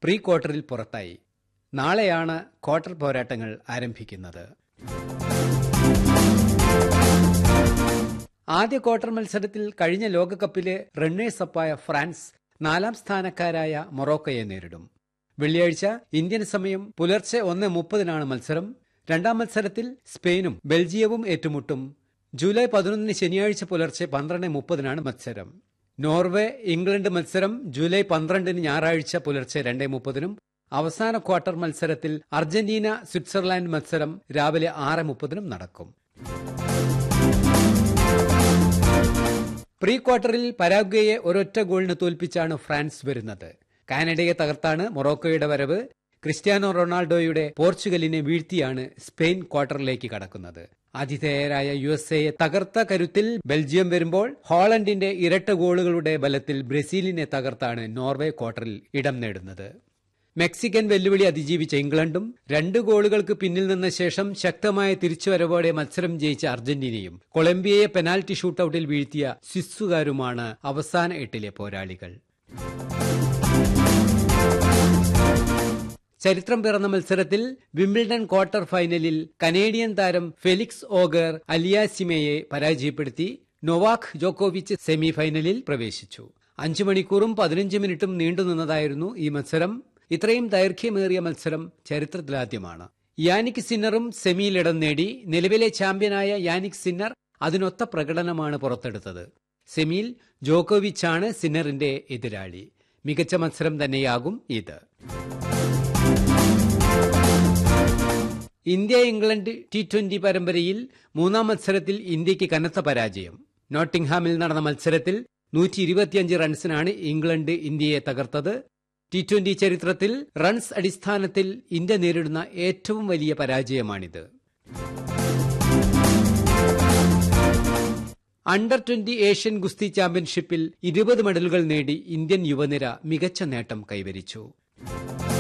pre ക്വാർട്ടറിൽ പുറത്തായി നാളെയാണ് ക്വാർട്ടർ പോരാട്ടങ്ങൾ ആരംഭിക്കുന്നത് ആദ്യ ക്വാർട്ടർ മത്സരത്തിൽ കഴിഞ്ഞ ലോകകപ്പിലെ റണ്ണേഴ്സ് അപ്പായ ഫ്രാൻസ് നാലാം സ്ഥാനക്കാരായ മൊറോക്കയെ നേരിടും വെള്ളിയാഴ്ച ഇന്ത്യൻ സമയം പുലർച്ചെ ഒന്ന് മുപ്പതിനാണ് മത്സരം രണ്ടാം മത്സരത്തിൽ സ്പെയിനും ബെൽജിയവും ഏറ്റുമുട്ടും ജൂലൈ പതിനൊന്നിന് ശനിയാഴ്ച പുലർച്ചെ പന്ത്രണ്ട് മുപ്പതിനാണ് മത്സരം നോർവേ ഇംഗ്ലണ്ട് മത്സരം ജൂലൈ പന്ത്രണ്ടിന് ഞായറാഴ്ച പുലർച്ചെ രണ്ടേ മുപ്പതിനും അവസാന ക്വാർട്ടർ മത്സരത്തിൽ അർജന്റീന സ്വിറ്റ്സർലാൻഡ് മത്സരം രാവിലെ ആറ് മുപ്പതിനും നടക്കും പ്രീ ക്വാർട്ടറിൽ പരാഗ്വയെ ഒരൊറ്റ ഗോളിന് തോൽപ്പിച്ചാണ് ഫ്രാൻസ് വരുന്നത് കാനഡയെ തകർത്താണ് മൊറോക്കോയുടെ വരവ് ക്രിസ്ത്യാനോ റൊണാൾഡോയുടെ പോർച്ചുഗലിനെ വീഴ്ത്തിയാണ് സ്പെയിൻ ക്വാർട്ടറിലേക്ക് കടക്കുന്നത് ആതിഥേയരായ യു എസ് എയെ തകർത്ത കരുത്തിൽ ബെൽജിയം വരുമ്പോൾ ഹോളണ്ടിന്റെ ഇരട്ട ഗോളുകളുടെ ബലത്തിൽ ബ്രസീലിനെ തകർത്താണ് നോർവേ ക്വാർട്ടറിൽ ഇടം നേടുന്നത് മെക്സിക്കൻ വെല്ലുവിളി അതിജീവിച്ച ഇംഗ്ലണ്ടും രണ്ട് ഗോളുകൾക്ക് പിന്നിൽ നിന്ന ശേഷം ശക്തമായ തിരിച്ചുവരവോടെ മത്സരം ജയിച്ച അർജന്റീനയും കൊളംബിയയെ പെനാൽറ്റി ഷൂട്ടൌട്ടിൽ വീഴ്ത്തിയ സ്വിസ്സുകാരുമാണ് അവസാന എട്ടിലെ പോരാളികൾ ചരിത്രം പിറന്ന മത്സരത്തിൽ വിംബിൾഡൺ ക്വാർട്ടർ ഫൈനലിൽ കനേഡിയൻ താരം ഫെലിക്സ് ഓഗർ അലിയാസിമയെ പരാജയപ്പെടുത്തി നൊവാക് ജോക്കോവിച്ച് സെമി ഫൈനലിൽ പ്രവേശിച്ചു അഞ്ചു മണിക്കൂറും പതിനഞ്ച് മിനിറ്റും നീണ്ടുനിന്നതായിരുന്നു ഈ മത്സരം ഇത്രയും ദൈർഘ്യമേറിയ മത്സരം ചരിത്രത്തിലാദ്യമാണ് യാനിക് സിന്നറും സെമിയിലിടം നേടി നിലവിലെ ചാമ്പ്യനായ യാനിക് സിന്നർ അതിനൊത്ത പ്രകടനമാണ് പുറത്തെടുത്തത് സെമിയിൽ ജോക്കോവിച്ചാണ് സിന്നറിന്റെ എതിരാളി മികച്ച മത്സരം തന്നെയാകും ഇത് ഇന്ത്യ ഇംഗ്ലണ്ട് ടി ട്വന്റി പരമ്പരയിൽ മൂന്നാം മത്സരത്തിൽ ഇന്ത്യക്ക് കനത്ത പരാജയം നോട്ടിംഗ്ഹാമിൽ നടന്ന മത്സരത്തിൽ നൂറ്റി ഇരുപത്തിയഞ്ച് റൺസിനാണ് ഇംഗ്ലണ്ട് ഇന്ത്യയെ തകർത്തത് ടി ട്വന്റി ചരിത്രത്തിൽ റൺസ് അടിസ്ഥാനത്തിൽ ഇന്ത്യ നേരിടുന്ന ഏറ്റവും വലിയ പരാജയമാണിത് അണ്ടർ ട്വന്റി ഏഷ്യൻ ഗുസ്തി ചാമ്പ്യൻഷിപ്പിൽ ഇരുപത് മെഡലുകൾ നേടി ഇന്ത്യൻ യുവനിര മികച്ച നേട്ടം കൈവരിച്ചു